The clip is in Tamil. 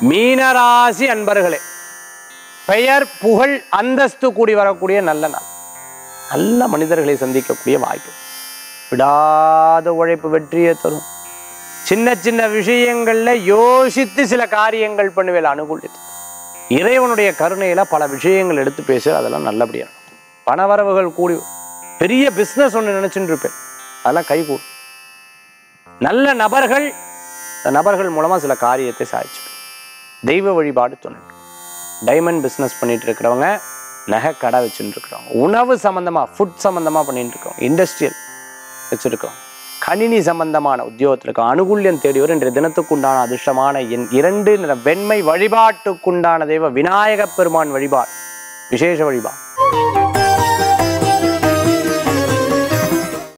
மீனராசி அன்பர்களே பெயர் புகழ் அந்தஸ்து கூடி வரக்கூடிய நல்ல நாள் நல்ல மனிதர்களை சந்திக்கக்கூடிய வாய்ப்பு விடாத உழைப்பு வெற்றியை தரும் சின்ன சின்ன விஷயங்கள்ல யோசித்து சில காரியங்கள் பண்ணுவேல அனுகூலித்து இறைவனுடைய கருணையில பல விஷயங்கள் எடுத்து பேச அதெல்லாம் நல்லபடியா இருக்கும் பணவரவுகள் கூடி வரும். பெரிய பிஸ்னஸ் ஒன்று நினைச்சுட்டு இருப்பேன் அதெல்லாம் கை கூடும் நல்ல நபர்கள் அந்த நபர்கள் மூலமா சில காரியத்தை சாதிச்சு தெய்வ வழிபாடு துணை டைமண்ட் பிஸ்னஸ் பண்ணிட்டு இருக்கிறவங்க நகை கடை வச்சுட்டு இருக்கிறவங்க உணவு சம்பந்தமா ஃபுட் சம்பந்தமா பண்ணிட்டு இருக்கவங்க இண்டஸ்ட்ரியல் வச்சிருக்கோம் கணினி சம்பந்தமான உத்தியோகத்தில் இருக்கும் அனுகூல்யம் தேடி வரும் இன்றைய தினத்துக்குண்டான அதிர்ஷ்டமான எண் இரண்டு நிற வெண்மை வழிபாட்டுக்குண்டான தெய்வ விநாயகப் பெருமான் வழிபாடு விசேஷ வழிபாடு